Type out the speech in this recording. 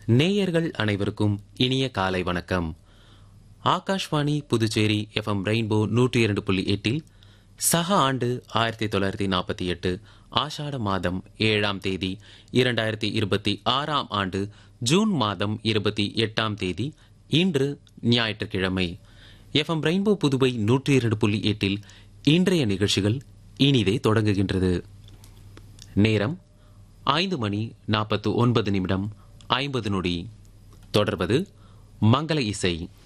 நேயர்கள் அனைவருக்கும் இனிய காலை வணக்கம் ஆகாஷ்வாணி புதுச்சேரி எஃப்எம் ரெயின்போ நூற்றி இரண்டு புள்ளி எட்டில் சக ஆண்டு ஆயிரத்தி தொள்ளாயிரத்தி நாற்பத்தி எட்டு ஆஷாட மாதம் ஏழாம் தேதி இரண்டாயிரத்தி இருபத்தி ஆறாம் ஆண்டு ஜூன் மாதம் இருபத்தி எட்டாம் தேதி இன்று ஞாயிற்றுக்கிழமை எஃப்எம் ரெயின்போ புதுவை நூற்றி இரண்டு புள்ளி எட்டில் இன்றைய நிகழ்ச்சிகள் இனிதே தொடங்குகின்றது நேரம் ஐந்து மணி நாற்பத்து ஒன்பது நிமிடம் ஐம்பது நொடி தொடர்வது மங்கள இசை